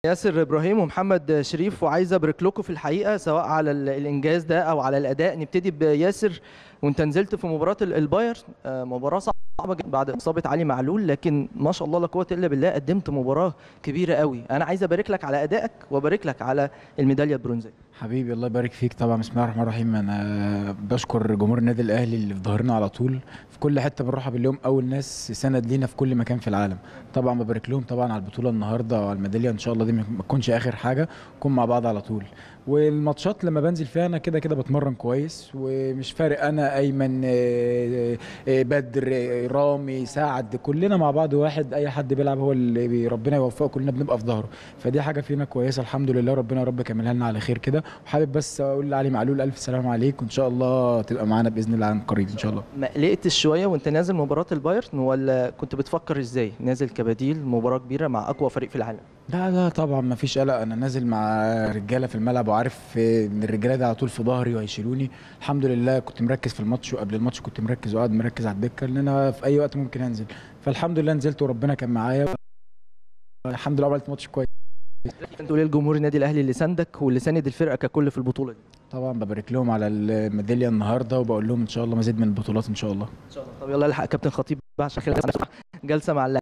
ياسر ابراهيم ومحمد شريف وعايز ابارك لكم في الحقيقه سواء على ال- الانجاز ده او على الاداء نبتدي بياسر وانت نزلت في مباراه ال- البايرن آه، مباراه صعبه جدا بعد اصابه علي معلول لكن ما شاء الله لا قوه الا بالله قدمت مباراه كبيره قوي انا عايز ابارك لك على ادائك وابارك لك على الميداليه البرونزيه حبيبي الله يبارك فيك طبعا بسم الله الرحمن الرحيم انا بشكر جمهور النادي الاهلي اللي في ظهرنا على طول في كل حته بنروحها باليوم اول ناس سند لينا في كل مكان في العالم طبعا ببارك لهم طبعا على البطوله النهارده وعلى الميداليه ان شاء الله دي ما تكونش اخر حاجه نكون مع بعض على طول والماتشات لما بنزل فيها انا كده كده بتمرن كويس ومش فارق انا ايمن آه، آه، بدر آه، رامي سعد كلنا مع بعض واحد اي حد بيلعب هو اللي بي- ربنا يوفقه كلنا بنبقى في ظهره فدي حاجه فينا كويسه الحمد لله ربنا يا رب يكملها لنا على خير كده وحابب بس اقول لعلي معلول الف سلام عليك وان شاء الله تبقى معانا باذن الله عن قريب ان شاء الله ما قلقتش شويه وانت نازل مباراه البايرن ولا كنت بتفكر ازاي نازل كبديل مباراه كبيره مع اقوى فريق في العالم لا لا طبعا ما فيش قلق انا نازل مع رجاله في الملعب وعارف ان الرجاله دي على طول في ظهري وهيشيلوني الحمد لله كنت مركز في الماتش وقبل الماتش كنت مركز وقاعد مركز على الدكه لان انا في اي وقت ممكن انزل فالحمد لله نزلت وربنا كان معايا الحمد لله عملت ماتش كويس تقول ايه لجمهور النادي الاهلي اللي ساندك واللي ساند الفرقه ككل في البطوله دي طبعا ببارك لهم على الميداليه النهارده وبقول لهم ان شاء الله مزيد من البطولات ان شاء الله ان شاء الله طب يلا الحق كابتن خطيب بقى عشان خلال جلسه مع اللاعب